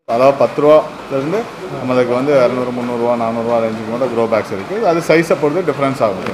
அதாவது பத்து ரூபாலேருந்து நம்மளுக்கு வந்து இரநூறு முந்நூறுரூவா நானூறுரூவா ரேஞ்சுக்கு கூட க்ரோ பேக்ஸ் இருக்குது அது சைஸை பொறுத்து டிஃப்ரென்ஸ் ஆகுது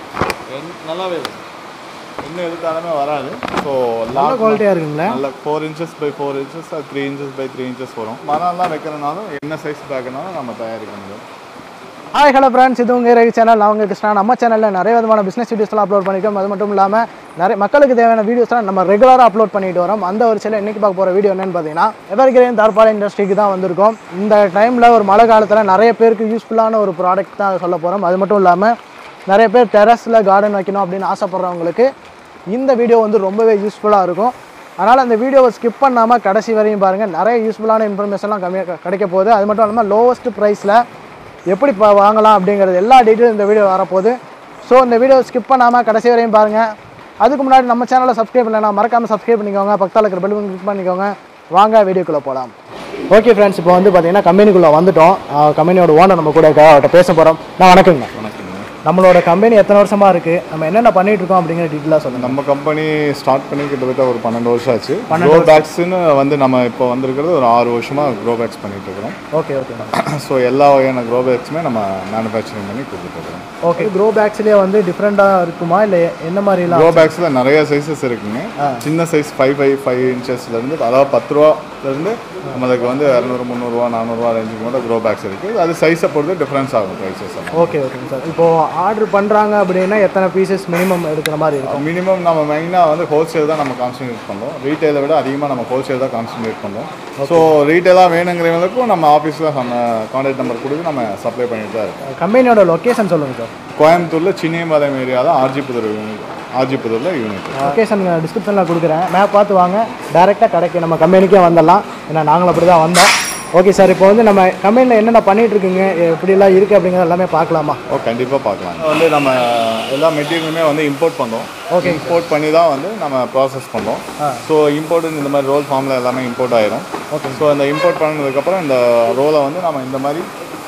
நல்லாவே இருக்கும் இன்னும் எதுக்காலுமே வராது ஸோ நல்ல குவாலிட்டியாக இருக்குங்களா நல்ல four inches by four inches three inches by three inches வரும் மரம்லாம் வைக்கிறனாலும் என்ன சைஸ் பேக்குனாலும் நம்ம தயாரிக்க முடியும் ஹாய் ஹலோ ஃப்ரெண்ட்ஸ் இது உங்கள் ரவி சேனல் நான் உங்கள் கிருஷ்ணா நம்ம சேனலில் நிறைய விதமான பிஸ்னஸ் வீடியோஸ்லாம் அப்லோட் பண்ணியிருக்கோம் அது மட்டும் இல்லாமல் நிறைய மக்களுக்கு தேவையான வீடியோஸ்லாம் நம்ம ரெகுலராக அப்லோட் பண்ணிட்டு வரோம் அந்த வரிசையில் இன்றைக்கி பார்க்க போகிற வீடியோ என்னன்னு பார்த்தீங்கன்னா எவர்கிரேன் தார்பால் இண்டஸ்ட்ரிக்கு தான் வந்திருக்கோம் இந்த டைமில் ஒரு மழை காலத்தில் நிறைய பேருக்கு யூஸ்ஃபுல்லான ஒரு ப்ராடக்ட் தான் சொல்ல போகிறோம் அது மட்டும் இல்லாமல் நிறைய பேர் டெரஸில் கார்டன் வைக்கணும் அப்படின்னு ஆசைப்பட்றவங்களுக்கு இந்த வீடியோ வந்து ரொம்பவே யூஸ்ஃபுல்லாக இருக்கும் அதனால் அந்த வீடியோவை ஸ்கிப் பண்ணாமல் கடைசி வரையும் பாருங்கள் நிறைய யூஸ்ஃபுல்லான இன்ஃபர்மேஷன்லாம் கம்மியாக கிடைக்க போகுது அது மட்டும் இல்லாமல் லோவஸ்ட் ப்ரைஸில் எப்படி இப்போ வாங்கலாம் அப்படிங்கிறது எல்லா டீட்டெயிலும் இந்த வீடியோ வரப்போகுது ஸோ இந்த வீடியோ ஸ்கிப் பண்ணாமல் கடைசி வரையும் பாருங்கள் அதுக்கு முன்னாடி நம்ம சேனலை சப்ஸ்கிரைப் பண்ணலைன்னா மறக்காமல் சப்ஸ்கிரைப் பண்ணிக்கோங்க பக்கத்தில் இருக்கிற பெல் கிளிக் பண்ணிக்கோங்க வாங்க வீடியோக்குள்ளே போகலாம் ஓகே ஃப்ரெண்ட்ஸ் இப்போ வந்து பார்த்தீங்கன்னா கம்பெனிக்குள்ளே வந்துட்டோம் கம்பெனியோட ஓனர் நம்ம கூட இருக்க அவர்கிட்ட பேச போகிறோம் நான் வணக்கங்க வணக்கங்க நம்மளோட கம்பெனி எத்தனை வருஷமாக இருக்குது நம்ம என்னென்ன பண்ணிட்டு இருக்கோம் அப்படிங்கிற டீட்டெயிலாக சொல்லுங்கள் நம்ம கம்பெனி ஸ்டார்ட் பண்ணி கிட்டத்தட்ட ஒரு பன்னெண்டு வருஷம் ஆச்சு க்ரோ பேக்ஸ்னு வந்து நம்ம இப்போ வந்திருக்கிறது ஒரு ஆறு வருஷமாக க்ரோ பேக்ஸ் பண்ணிட்டு இருக்கிறோம் ஓகே ஓகே ஸோ எல்லா வகையான க்ரோ பேக்ஸுமே நம்ம மேனுஃபேக்சரிங் பண்ணி கொடுத்துட்டு இருக்கிறோம் ஓகே க்ரோ பேக்ஸ்லேயே வந்து டிஃப்ரெண்ட்டாக இருக்குமா இல்லை என்ன மாதிரிலாம் க்ரோ பேக்ஸில் நிறைய சைஸஸ் இருக்குங்க சின்ன சைஸ் ஃபைவ் ஃபைவ் ஃபைவ் இன்ச்சஸ்லேருந்து அதாவது பத்து ரூபாலேருந்து நம்மளுக்கு வந்து இரநூறு முந்நூறுரூவா நானூறுரூவா ரேஞ்சுக்கு கூட க்ரோ பேக்ஸ் இருக்குது அது சைஸை பொறுத்து டிஃப்ரென்ஸ் ஆகும் ப்ரைஸஸ் எல்லாம் ஓகே ஓகேங்க சார் இப்போது ஆர்டர் பண்ணுறாங்க அப்படின்னா எத்தனை பீசஸ் மினிமம் எடுக்கிற மாதிரி இருக்கும் மினிமம் நம்ம மெயினாக வந்து ஹோல்சேல் தான் நம்ம கான்சன்ட்ரேட் பண்ணுறோம் ரீட்டைலை விட அதிகமாக நம்ம ஹோல்சேல் தான் கான்சன்ட்ரேட் பண்ணுறோம் ஸோ ரீட்டைலாக வேணுங்கிறவங்களுக்கும் நம்ம ஆஃபீஸில் நம்ம கான்டாக்ட் நம்பர் கொடுத்து நம்ம சப்ளை பண்ணிட்டு தான் இருக்கோம் கம்பெனியோட லொக்கேஷன் சொல்லுங்கள் சார் கோயம்புத்தூரில் சின்னியம்பாளையம் ஏரியாவில் ஆர்ஜிபுதூர் யூனிட் ஆர்ஜிபுதூரில் யூனிட் லொக்கேஷன் டிஸ்கிரிப்ஷனில் கொடுக்குறேன் மேப் பார்த்து வாங்க டேரெக்டாக கடைக்கு நம்ம கம்பெனிக்கே வந்துடலாம் ஏன்னா நாங்களும் அப்படி தான் வந்தோம் ஓகே சார் இப்போ வந்து நம்ம கம்பெனியில் என்னென்ன பண்ணிட்டு இருக்கீங்க எப்படிலாம் இருக்குது அப்படிங்கிறது எல்லாமே பார்க்கலாமா ஓ கண்டிப்பாக பார்க்கலாம் வந்து நம்ம எல்லா மெட்டீரியலுமே வந்து இம்போர்ட் பண்ணுறோம் Okay. இம்போர்ட் பண்ணி தான் வந்து நம்ம ப்ராசஸ் பண்ணுறோம் ஸோ இம்போர்ட் இந்த மாதிரி ரோல் ஃபார்மில் எல்லாமே இம்போர்ட் ஆயிரும் Okay. ஸோ இந்த இம்போர்ட் பண்ணதுக்கப்புறம் இந்த ரோலை வந்து நம்ம இந்த மாதிரி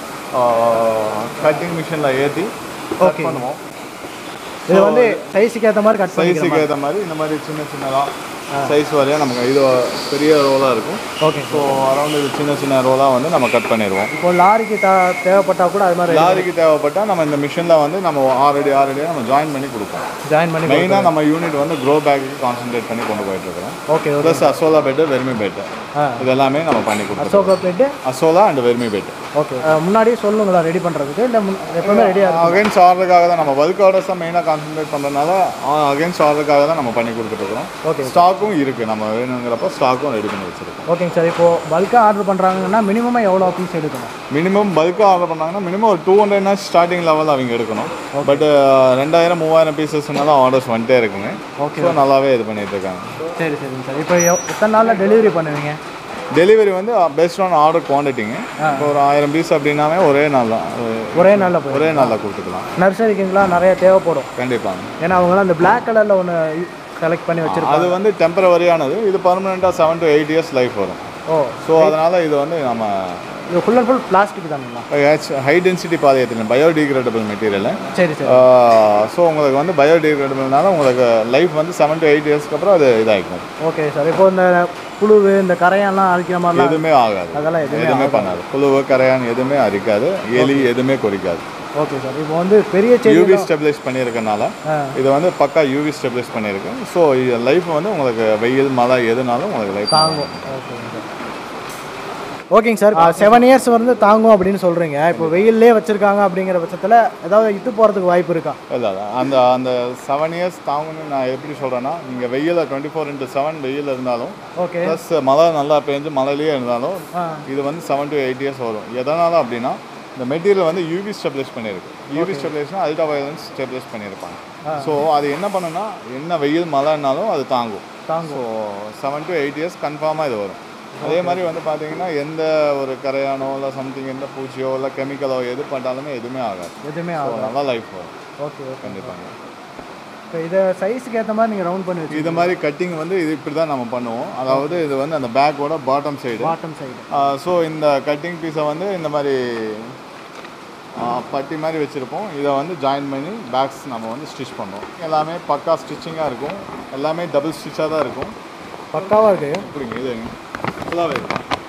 கட்டிங் மிஷினில் ஏற்றி கட் பண்ணுவோம் இது வந்து சைஸுக்கு ஏற்ற மாதிரி கட் பண்ணிக்கலாம் சைஸுக்கு ஏற்ற மாதிரி இந்த மாதிரி சின்ன சின்னதாக சைஸ் வரையாக நமக்கு இது பெரிய ரோலாக இருக்கும் ஓகே ஸோ அரௌண்ட் இது சின்ன சின்ன ரோலாக வந்து நம்ம கட் பண்ணிடுவோம் இப்போ லாரிக்கு தே தேவைப்பட்டால் கூட அது மாதிரி லாரிக்கு தேவைப்பட்டால் நம்ம இந்த மிஷினில் வந்து நம்ம ஆல்ரெடி ஆல்ரெடியாக நம்ம ஜாயின் பண்ணி கொடுப்போம் ஜாயின் பண்ணி மெயினாக நம்ம யூனிட் வந்து க்ரோ பேக்கு கான்சென்ட்ரேட் பண்ணி கொண்டு போயிட்டு இருக்கிறோம் okay okay plus azolla bed vermi bed ஆ. இது எல்லாமே நம்ம பண்ணி கொடுத்துருக்கோம் அசோகா பிளேட்டு azolla and vermi bed okay முன்னாடியே சொல்லுங்களா ரெடி பண்ணுறதுக்கு இல்லை எப்பவுமே ரெடியாக இருக்கும் அகைன்ஸ்ட் ஆர்டருக்காக தான் நம்ம பல்க் ஆர்டர்ஸ் தான் மெயினாக கான்சென்ட்ரேட் பண்ணுறதுனால அகைன்ஸ்ட் ஆர்டருக்காக தான் நம்ம பண்ணி கொடுத்துட்ருக்கோம் Okay. ஸ்டாக்கும் இருக்குது நம்ம வேணுங்கிறப்ப ஸ்டாக்கும் ரெடி பண்ணி வச்சுருக்கோம் ஓகேங்க சார் இப்போது பல்காக ஆர்டர் பண்ணுறாங்கன்னா மினிமமாக எவ்வளோ பீஸ் எடுக்கணும் மினிமம் பல்காக ஆர்டர் பண்ணாங்கன்னா மினிமம் ஒரு டூ ஹண்ட்ரட்னா ஸ்டார்டிங் லெவலில் அவங்க எடுக்கணும் பட் ரெண்டாயிரம் மூவாயிரம் பீசஸ்னால ஆர்டர்ஸ் வந்துட்டே இருக்குங்க Okay. ஸோ நல்லாவே இது பண்ணிட்டு இருக்காங்க சரி சரிங்க சார் இப்போ எவ்- எத்தனை நாளில் டெலிவரி பண்ணுவீங்க டெலிவரி வந்து பெஸ்ட் ஆன் ஆர்டர் குவான்டிட்டிங்க இப்போ ஒரு ஆயிரம் பீஸ் அப்படின்னாவே ஒரே நாள் தான் ஒரே நாளில் போய் ஒரே நாளில் கொடுத்துக்கலாம் நர்சரிக்குங்களாம் நிறைய தேவைப்படும் கண்டிப்பாங்க ஏன்னா அவங்களாம் அந்த Black கலரில் ஒன்று செலக்ட் பண்ணி வச்சிருப்பாங்க அது வந்து டெம்பரவரியானது இது பர்மனெண்ட்டாக seven to eight years life வரும் ஓ ஸோ அதனால் இது வந்து நம்ம இது ஃபுல் அண்ட் ஃபுல் பிளாஸ்டிக் தானுங்களா ஹை டென்சிட்டி பாலியத்தில் பயோடிகிரேடபிள் மெட்டீரியல் சரி சரி ஸோ உங்களுக்கு வந்து பயோடிகிரேடபிள்னால உங்களுக்கு லைஃப் வந்து செவன் டு எயிட் இயர்ஸ்க்கு அப்புறம் அது இதாகிக்கும் ஓகே சார் இப்போ இந்த புழு இந்த கரையெல்லாம் அழிக்கிற மாதிரிலாம் எதுவுமே ஆகாது அதெல்லாம் எதுவுமே எதுவுமே பண்ணாது புழுவு கரையான் எதுவுமே அரிக்காது எலி எதுவுமே கொறிக்காது ஓகே சார் இப்போ வந்து பெரிய செடி யூவி ஸ்டெபிலைஸ் பண்ணியிருக்கனால ஆ. இது வந்து பக்கா யூவி ஸ்டெபிலைஸ் பண்ணியிருக்கு ஸோ லைஃப் வந்து உங்களுக்கு வெயில் மழை எதுனாலும் உங்களுக்கு லைஃப் தாங்கும் ஓகேங்க சார் ஓகேங்க சார் செவன் இயர்ஸ் வந்து தாங்கும் அப்படின்னு சொல்கிறீங்க இப்போ வெயிலே வச்சுருக்காங்க அப்படிங்கிற பட்சத்தில் ஏதாவது இட்டு போகிறதுக்கு வாய்ப்பு இருக்கா இல்லை இல்லை அந்த அந்த செவன் இயர்ஸ் தாங்கணும்னு நான் எப்படி சொல்கிறேன்னா நீங்கள் வெயிலில் டுவெண்ட்டி ஃபோர் இன்ட்டு செவன் வெயில் இருந்தாலும் ஓகே ப்ளஸ் மழை நல்லா பெஞ்சு மழையிலேயே இருந்தாலும் ஆ. இது வந்து செவன் டு எயிட் இயர்ஸ் வரும் எதனால அப்படின்னா இந்த மெட்டீரியல் வந்து யூவி ஸ்டெபிலைஸ் பண்ணியிருக்கு யூவி ஸ்டெபிலைஸ்னா அல்ட்ரா வயலன்ஸ் ஸ்டெபிலைஸ் பண்ணியிருப்பாங்க ஸோ அது என்ன பண்ணுன்னா என்ன வெயில் மழைனாலும் அது தாங்கும் தாங்கும் so seven to eight years கன்ஃபார்மாக இது வரும் அதே மாதிரி வந்து பார்த்தீங்கன்னா எந்த ஒரு கரையானோ இல்லை சம்திங் எந்த பூச்சியோ இல்லை கெமிக்கலோ எது பண்ணாலுமே எதுவுமே ஆகாது எதுவுமே ஸோ ஆகும் நல்லா லைஃப் வரும் ஓகே ஓகே கண்டிப்பாங்க இப்போ இதை சைஸுக்கு ஏற்ற மாதிரி நீங்கள் ரவுண்ட் பண்ணி வச்சு இது மாதிரி கட்டிங் வந்து இது இப்படி தான் நம்ம பண்ணுவோம் அதாவது இது வந்து அந்த பேக்கோட bottom side bottom side so இந்த கட்டிங் பீஸை வந்து இந்த மாதிரி ஆ, பட்டி மாதிரி வச்சுருப்போம் இதை வந்து ஜாயின் பண்ணி பேக்ஸ் நம்ம வந்து ஸ்டிச் பண்ணோம் எல்லாமே பக்கா ஸ்டிச்சிங்காக இருக்கும் எல்லாமே டபுள் ஸ்டிச்சாக தான் இருக்கும் பக்காவாக இருக்குது இப்படிங்க இது ஃபுல்லாகவே இருக்கும்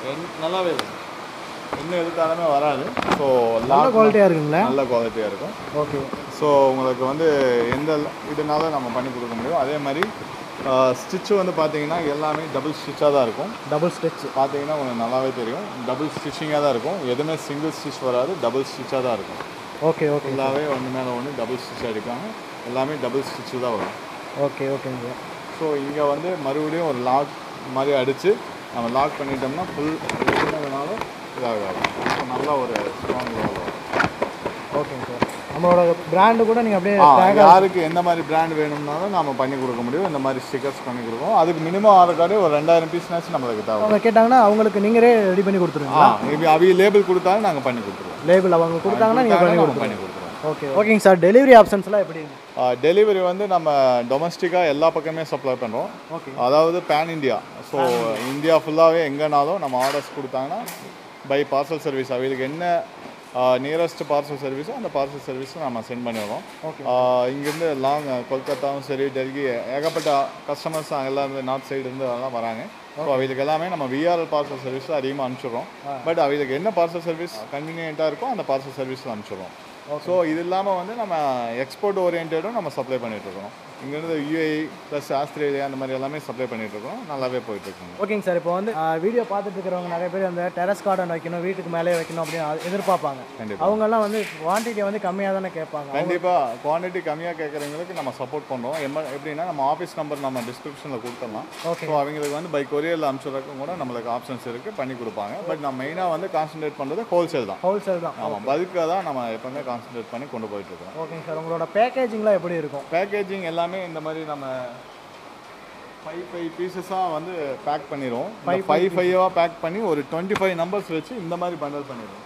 என்- நல்லாவே இருக்கும் என்ன எடுத்தாலுமே வராது ஸோ நல்ல குவாலிட்டியாக இருக்குங்களா நல்ல குவாலிட்டியாக இருக்கும் ஓகே ஸோ உங்களுக்கு வந்து எந்த இதனால நம்ம பண்ணி கொடுக்க முடியும் அதே மாதிரி ஸ்டிச்சு வந்து பார்த்தீங்கன்னா எல்லாமே டபுள் ஸ்டிச்சாக தான் இருக்கும் டபுள் ஸ்டிச் பார்த்தீங்கன்னா உங்களுக்கு நல்லாவே தெரியும் டபுள் ஸ்டிச்சிங்காக தான் இருக்கும் எதுவுமே சிங்கிள் ஸ்டிச் வராது டபுள் ஸ்டிச்சாக தான் இருக்கும் ஓகே ஓகே ஃபுல்லாகவே ஒன்று மேலே ஒன்று டபுள் ஸ்டிச் அடிப்பாங்க எல்லாமே டபுள் ஸ்டிச்சு தான் வரும் ஓகே ஓகேங்க ஸோ இங்கே வந்து மறுபடியும் ஒரு லாக் மாதிரி அடித்து நம்ம லாக் பண்ணிட்டோம்னா ஃபுல் இருந்ததுனால இதாகாது ஸோ நல்லா ஒரு ஸ்ட்ராங் வரும் ஓகேங்க சார் நம்மளோட பிராண்டு கூட நீங்கள் அப்படியே ஆ, tag யாருக்கு எந்த மாதிரி பிராண்ட் வேணும்னாலும் நாம பண்ணி கொடுக்க முடியும் இந்த மாதிரி ஸ்டிக்கர்ஸ் பண்ணி கொடுப்போம் அதுக்கு மினிமம் ஆர்டர் கார்டு ஒரு ரெண்டாயிரம் பீஸ்னாச்சும் நம்மளுக்கு தேவை அவங்க கேட்டாங்கன்னா அவங்களுக்கு நீங்களே ரெடி பண்ணி கொடுத்துருங்க ஆ இப்போ அவங்க லேபிள் கொடுத்தாலும் நாங்கள் பண்ணி கொடுத்துருவோம் லேபிள் அவங்க கொடுத்தாங்கன்னா நீங்கள் பண்ணி நம்ம கொடுத்துருங்க பண்ணி கொடுத்துருவோம் ஓகே ஓகேங்க சார் டெலிவரி ஆப்ஷன்ஸ்லாம் எப்படிங்க டெலிவரி வந்து நம்ம டொமஸ்டிக்காக எல்லா பக்கமே சப்ளை பண்ணுறோம் ஓகே அதாவது பேன் இந்தியா ஸோ இந்தியா ஃபுல்லாகவே எங்கேனாலும் நம்ம ஆர்டர்ஸ் கொடுத்தாங்கன்னா பை பார்சல் சர்வீஸ் அவங்களுக்கு என்ன நியரஸ்ட் பார்சல் சர்வீஸோ அந்த பார்சல் சர்வீஸும் நம்ம சென்ட் பண்ணிடுவோம் Okay. இங்கேருந்து லாங் கொல்கத்தாவும் சரி டெல்லி ஏகப்பட்ட கஸ்டமர்ஸ் எல்லாம் நார்த் சைடு இருந்து அதெல்லாம் வராங்க ஸோ அவங்களுக்கு எல்லாமே நம்ம விஆர்எல் பார்சல் சர்வீஸ் அதிகமாக அனுப்பிச்சிடுறோம் பட் அவங்களுக்கு என்ன பார்சல் சர்வீஸ் கன்வீனியண்ட்டாக இருக்கோ அந்த பார்சல் சர்வீஸில் அனுப்பிச்சிடுறோம் ஸோ இது இல்லாமல் வந்து நம்ம எக்ஸ்போர்ட் ஓரியன்டும் நம்ம சப்ளை பண்ணிட்டு இருக்கோம் இங்கேருந்து யூஏஇ ப்ளஸ் ஆஸ்திரேலியா அந்த மாதிரி எல்லாமே சப்ளை பண்ணிட்டு இருக்கோம் நல்லாவே போயிட்டு இருக்குங்க ஓகேங்க சார் இப்போ வந்து வீடியோ பார்த்துட்டு இருக்கிறவங்க நிறைய பேர் அந்த டெரஸ் கார்டன் வைக்கணும் வீட்டுக்கு மேலே வைக்கணும் அப்படின்னு அது எதிர்பார்ப்பாங்க கண்டிப்பா. அவங்கெல்லாம் வந்து குவான்டிட்டி வந்து கம்மியாக தானே கேட்பாங்க கண்டிப்பாக குவான்டிட்டி கம்மியாக கேட்குறவங்களுக்கு நம்ம சப்போர்ட் பண்ணுறோம் எம்ம எப்படின்னா நம்ம ஆஃபீஸ் நம்பர் நம்ம டிஸ்கிரிப்ஷனில் கொடுத்துடலாம் Okay. ஸோ அவங்களுக்கு வந்து பை கொரியரில் அனுப்பிச்சுறதுக்கும் கூட நம்மளுக்கு ஆப்ஷன்ஸ் இருக்குது பண்ணி கொடுப்பாங்க பட் நம்ம மெயினாக வந்து கான்சன்ட்ரேட் பண்ணுறது ஹோல்சேல் தான் ஹோல்சேல் தான் ஆமாம் பல்காக தான் நம்ம எப்பவுமே கான்சன்ட்ரேட் பண்ணி கொண்டு போயிட்டு இருக்கோம் ஓகேங்க சார் உங்களோட பேக்கேஜிங்லாம் எப்படி இருக்கும் பேக்கேஜிங் எல்லாமே இந்த மாதிரி நம்ம ஃபைவ் ஃபைவ் பீசஸாக வந்து பேக் பண்ணிடுவோம் ஃபைவ் ஃபைவாக பேக் பண்ணி ஒரு டுவெண்ட்டி ஃபைவ் நம்பர்ஸ் வச்சு இந்த மாதிரி பண்டல் பண்ணிடுவோம்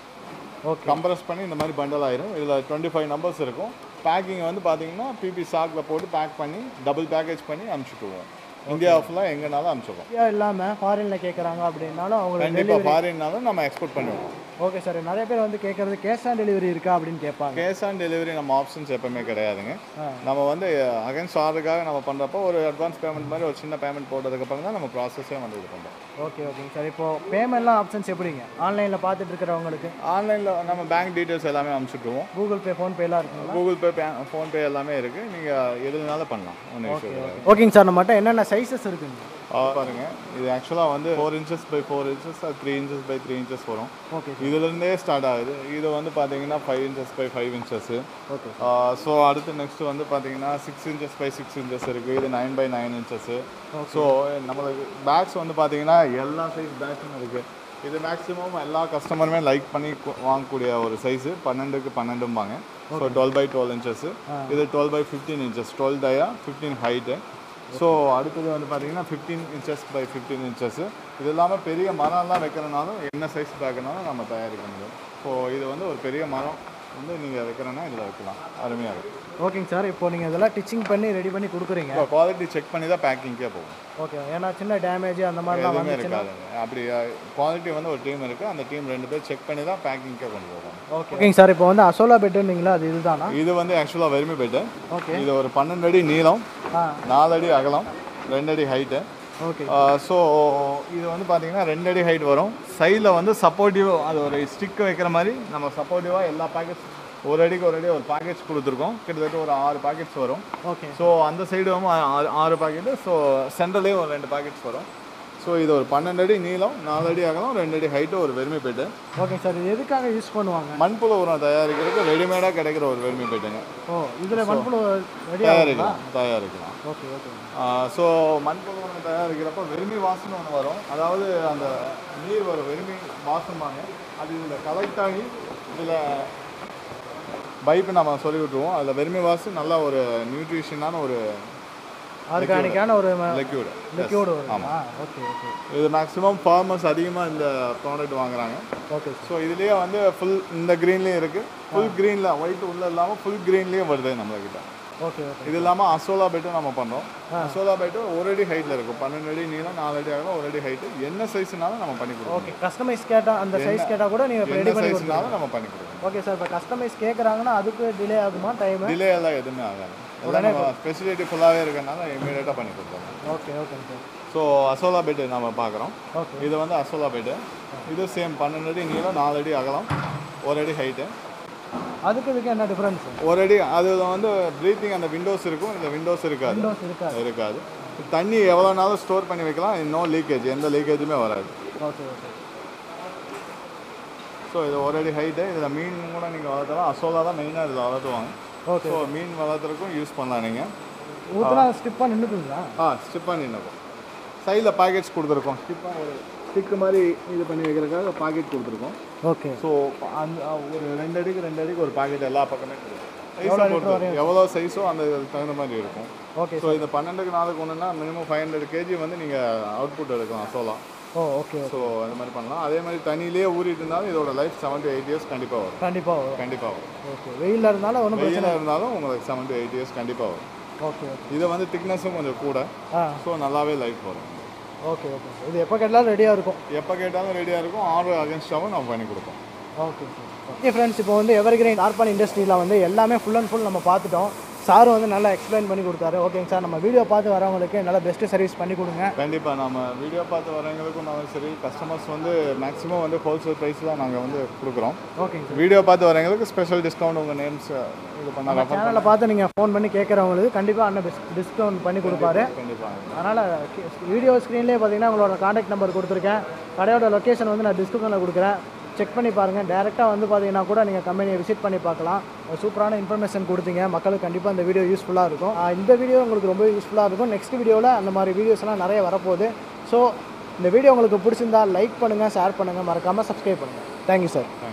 ஓகே கம்ப்ரஸ் பண்ணி இந்த மாதிரி பண்டல் ஆயிரும் இதில் டுவெண்ட்டி ஃபைவ் நம்பர்ஸ் இருக்கும் பேக்கிங் வந்து பார்த்தீங்கன்னா பிபி சாக்கில் போட்டு பேக் பண்ணி டபுள் பேக்கேஜ் பண்ணி அனுப்பிச்சுட்டுருவோம் இந்தியா ஃபுல்லாக எங்கேனாலும் அனுப்பிச்சிடுவோம் இந்தியா இல்லாமல் ஃபாரினில் கேட்குறாங்க அப்படின்னாலும் அவங்களுக்கு கண்டிப்பாக ஃபாரின்னாலும் நம்ம எக்ஸ்போர்ட் பண்ணிடுவோம் ஓகே சார் நிறைய பேர் வந்து கேட்குறது கேஷ் ஆன் டெலிவரி இருக்கா அப்படின்னு கேட்பாங்க கேஷ் ஆன் டெலிவரி நம்ம ஆப்ஷன்ஸ் எப்பவுமே கிடையாதுங்க ஆ. நம்ம வந்து அகைன்ஸ்ட் ஆர்டருக்காக நம்ம பண்ணுறப்போ ஒரு அட்வான்ஸ் பேமெண்ட் மாதிரி ஒரு சின்ன பேமெண்ட் போட்டதுக்கப்புறம் தான் நம்ம ப்ராசஸே வந்து இது பண்ணுறோம் ஓகே ஓகேங்க சார் இப்போ பேமெண்ட்லாம் ஆப்ஷன்ஸ் எப்படிங்க ஆன்லைனில் பார்த்துட்டு இருக்கிறவங்களுக்கு ஆன்லைனில் நம்ம பேங்க் டீட்டெயில்ஸ் எல்லாமே அனுப்பிச்சுட்டுருவோம் கூகுள் பே ஃபோன்பேலாம் இருக்குங்களா கூகுள் பே ஃபோன்பே எல்லாமே இருக்குது நீங்கள் எதுனாலும் பண்ணலாம் ஒன்றும் இஷ்யூ கிடையாது ஓகேங்க சார் நம்மகிட்ட என்னென்ன சைஸஸ் இருக்குங்க ஆ, பாருங்க இது ஆக்சுவலாக வந்து four inches by four inches three inches by three inches வரும் ஓகே இதுலேருந்தே ஸ்டார்ட் ஆகுது இது வந்து பார்த்தீங்கன்னா five inches by five inches okay so அடுத்து நெக்ஸ்ட் வந்து பார்த்தீங்கன்னா six inches by six inches இருக்குது இது nine by nine inches so நம்மளுக்கு பேக்ஸ் வந்து பார்த்தீங்கன்னா எல்லா சைஸ் பேக்ஸும் இருக்குது இது மேக்ஸிமம் எல்லா கஸ்டமருமே லைக் பண்ணி கு- வாங்கக்கூடிய ஒரு சைஸு பன்னெண்டுக்கு பன்னெண்டும்பாங்க so twelve by twelve inches இது twelve by fifteen inches twelve dia fifteen height so அடுத்தது வந்து பார்த்தீங்கன்னா fifteen inches by fifteen inches இது இல்லாமல் பெரிய மரம்லாம் வைக்கிறனாலும் என்ன சைஸ் பேக்குனாலும் நம்ம தயாரிக்க முடியும் ஸோ இது வந்து ஒரு பெரிய மரம் வந்து நீங்கள் வைக்கிறேன்னா இதில் வைக்கலாம் அருமையாக இருக்கும் ஓகேங்க சார் இப்போ நீங்கள் இதெல்லாம் டிச்சிங் பண்ணி ரெடி பண்ணி கொடுக்குறீங்க இப்போ குவாலிட்டி செக் பண்ணி தான் பேக்கிங்கே போகும் ஓகே ஏன்னா சின்ன டேமேஜ் அந்த மாதிரிலாம் எதுவுமே வந்துச்சுன்னா இருக்காது அப்படி குவாலிட்டி வந்து ஒரு டீம் இருக்குது அந்த டீம் ரெண்டு பேர் செக் பண்ணி தான் பேக்கிங்கே கொண்டு போவாங்க ஓகே ஓகேங்க சார் இப்போ வந்து அசோலா பெட்டுன்னீங்களா அது இதுதானா இது வந்து ஆக்சுவலாக வெறுமை பெட்டு ஓகே இது ஒரு பன்னெண்டு அடி நீளம் ஆ நாலு அடி அகலம் ரெண்டு அடி ஹைட்டு ஓகே ஸோ இது வந்து பார்த்தீங்கன்னா ரெண்டு அடி ஹைட் வரும் சைடில் வந்து சப்போர்ட்டிவ் அது ஒரு ஸ்டிக் வைக்கிற மாதிரி நம்ம சப்போர்ட்டிவாக எல்லா பேக்கெட்ஸ் ஒரு அடிக்கு ஒரு அடி ஒரு பேக்கெட்ஸ் கொடுத்துருக்கோம் கிட்டத்தட்ட ஒரு ஆறு பேக்கெட்ஸ் வரும் ஓகே ஸோ அந்த சைடும் ஆறு ஆறு பாக்கெட்டு ஸோ சென்டர்லேயே ஒரு ரெண்டு பாக்கெட்ஸ் வரும் ஸோ இது ஒரு பன்னெண்டு அடி நீளம் நாலு அடி அகலம் ரெண்டு அடி ஹைட்டு ஒரு வெறுமை பெட்டு ஓகே சார் இது எதுக்காக யூஸ் பண்ணுவாங்க மண்புழு உரம் தயாரிக்கிறதுக்கு ரெடிமேடாக கிடைக்கிற ஒரு வெறுமை பெட்டுங்க ஓ இதில் மண்புழு ரெடி ஆகுங்களா தயாரிக்கலாம் தயாரிக்கலாம் ஓகே ஓகே ஸோ மண்புழு உரம் தயாரிக்கிறப்போ வெறுமை வாசனை ஒன்று வரும் அதாவது அந்த நீர் வரும் வெறுமை வாசம்பாங்க அது இதில் கலெக்ட் ஆகி இதில் பைப்பு நம்ம சொல்லி விட்டுருவோம் அதில் வெறுமை வாசம் நல்லா ஒரு நியூட்ரிஷனான ஒரு ஆர்கானிக்கான ஒரு லிக்யூடு லிக்யூடு வருமா ஓகே ஓகே இது மேக்ஸிமம் ஃபார்மர்ஸ் அதிகமாக இந்த ப்ராடக்ட் வாங்குறாங்க ஓகே ஸோ இதுலேயே வந்து ஃபுல் இந்த க்ரீன்லேயும் இருக்குது ஃபுல் க்ரீனில் ஒயிட் உள்ளே இல்லாமல் ஃபுல் க்ரீன்லேயும் வருது நம்மக்கிட்ட ஓகே ஓகே இது இல்லாமல் அசோலா பெட்டும் நம்ம பண்ணுறோம் அசோலா பெட்டு ஒரு அடி ஹைட்டில் இருக்கும் பன்னெண்டு அடி நீளம் நாலு அடி அகலம் ஒரு அடி ஹைட்டு என்ன சைஸ்னாலும் நம்ம பண்ணி கொடுப்போம் ஓகே கஸ்டமைஸ் கேட்டால் அந்த சைஸ் கேட்டால் கூட நீங்கள் ரெடி என்ன பண்ணி சைஸ்னாலும் நம்ம பண்ணி கொடுப்போம் ஓகே சார் இப்போ கஸ்டமைஸ் கேட்குறாங்கன்னா அதுக்கு டிலே ஆகுமா டைமு டிலே எல்லாம் எதுவுமே ஆகாது எல்லாம் நம்ம ஃபெசிலிட்டி ஃபுல்லாகவே இருக்கனால இமீடியட்டாக பண்ணி கொடுப்போம் ஓகே ஓகேங்க சார் ஸோ அசோலா பெட்டு நம்ம பார்க்குறோம் ஓகே இது வந்து அசோலா பெட்டு இது சேம் பன்னெண்டு அடி நீளம் நாலு அடி அகலம் ஒரு அடி ஹைட்டு அதுக்கு இதுக்கு என்ன டிஃப்ரென்ஸ் ஒரு அடி அது வந்து ப்ரீத்திங் அந்த விண்டோஸ் இருக்கும் இந்த விண்டோஸ் இருக்காது விண்டோஸ் இருக்காது இருக்காது தண்ணி எவ்வளோ நாளும் ஸ்டோர் பண்ணி வைக்கலாம் இன்னும் லீக்கேஜ் எந்த லீக்கேஜுமே வராது ஓகே ஓகே ஸோ இது ஒரு அடி ஹைட்டு இதில் மீன் கூட நீங்கள் வளர்த்தலாம் அசோலா தான் மெயினாக இதில் வளர்த்துவாங்க ஓகே ஸோ மீன் வளர்த்துறதுக்கும் யூஸ் பண்ணலாம் நீங்கள் ஊற்றுனா ஸ்டிப்பாக நின்றுக்குங்களா ஆ ஸ்டிப்பாக நின்றுக்கும் சைடில் பாக்கெட்ஸ் கொடுத்துருக்கோம் ஸ்டிப்பாக ஒரு ஸ்டிக்கு மாதிரி இது பண்ணி வைக்கிறதுக்காக பாக்கெட் கொடுத்துருக்கோம் ஓகே ஸோ அந்த ஒரு ரெண்டு அடிக்கு ரெண்டு அடிக்கு ஒரு பாக்கெட் எல்லா பக்கமே சைஸை பொறுத்து எவ்வளோ சைஸோ அந்த இதுக்கு தகுந்த மாதிரி இருக்கும் ஓகே ஸோ இந்த பன்னெண்டுக்கு நாளுக்கு ஒன்றுனா மினிமம் ஃபைவ் ஹண்ட்ரட் கேஜி வந்து நீங்கள் அவுட்புட் எடுக்கலாம் அசோலா ஓ ஓகே ஸோ அந்த மாதிரி பண்ணலாம் அதே மாதிரி தண்ணியிலே ஊறிட்டு இருந்தாலும் இதோட life seven to eight years கண்டிப்பாக வரும் கண்டிப்பாக வரும் கண்டிப்பாக வரும் ஓகே வெயிலில் இருந்தாலும் ஒன்றும் வெயிலாக இருந்தாலும் உங்களுக்கு செவன் டு எயிட் இயர்ஸ் கண்டிப்பாக வரும் ஓகே ஓகே இதை வந்து திக்னஸும் கொஞ்சம் கூட ஆ ஸோ நல்லாவே லைஃப் வரும் ஓகே ஓகே இது எப்போ கேட்டாலும் ரெடியாக இருக்கும் எப்போ கேட்டாலும் ரெடியாக இருக்கும் ஆர்டர் அகேன்ஸ்டாகவும் நம்ம பண்ணி கொடுப்போம் ஓகே ஓகே ஃப்ரெண்ட்ஸ் இப்போ வந்து எவர்கிரீன் டார்பான் இண்டஸ்ட்ரியில் வந்து எல்லாமே ஃபுல் அண்ட் ஃபுல் நம்ம பார்த்துட்டோம் சாரும் வந்து நல்லா எக்ஸ்பிளைன் பண்ணி கொடுத்தாரு ஓகேங்க சார் நம்ம வீடியோ பார்த்து வரவங்களுக்கு நல்லா பெஸ்ட்டு சர்வீஸ் பண்ணி கொடுங்க கண்டிப்பாக நம்ம வீடியோ பார்த்து வரவங்களுக்கும் நான் சரி கஸ்டமர்ஸ் வந்து மேக்ஸிமம் வந்து ஹோல்சேல் ப்ரைஸ் தான் நாங்கள் வந்து கொடுக்குறோம் ஓகேங்க சார் வீடியோ பார்த்து வரவங்களுக்கு ஸ்பெஷல் டிஸ்கவுண்ட் உங்கள் நேம்ஸ் இது பண்ண ரெஃபர் சேனலை பார்த்து நீங்கள் ஃபோன் பண்ணி கேட்குறவங்களுக்கு கண்டிப்பாக அண்ணன் பெஸ்ட் டிஸ்கவுண்ட் பண்ணி கொடுப்பாரு கண்டிப்பாக அதனால் வீடியோ ஸ்க்ரீன்லேயே பார்த்தீங்கன்னா உங்களோட காண்டாக்ட் நம்பர் கொடுத்துருக்கேன் கடையோட லொக்கேஷன் வந்து நான் டிஸ்கிரிப்ஷனில் கொடுக்குறேன் செக் பண்ணி பாருங்கள் டேரெக்டாக வந்து பார்த்தீங்கன்னா கூட நீங்கள் கம்பெனியை விசிட் பண்ணி பார்க்கலாம் ஒரு சூப்பரான இன்ஃபர்மேஷன் கொடுத்தீங்க மக்களுக்கு கண்டிப்பாக இந்த வீடியோ யூஸ்ஃபுல்லாக இருக்கும் ஆஹ் இந்த வீடியோ உங்களுக்கு ரொம்ப யூஸ்ஃபுல்லாக இருக்கும் நெக்ஸ்ட் வீடியோவில் அந்த மாதிரி வீடியோஸ்லாம் நிறைய வரப்போகுது ஸோ இந்த வீடியோ உங்களுக்கு பிடிச்சிருந்தா லைக் பண்ணுங்கள் ஷேர் பண்ணுங்கள் மறக்காமல் சப்ஸ்கிரைப் பண்ணுங்கள் தேங்க்யூ சார்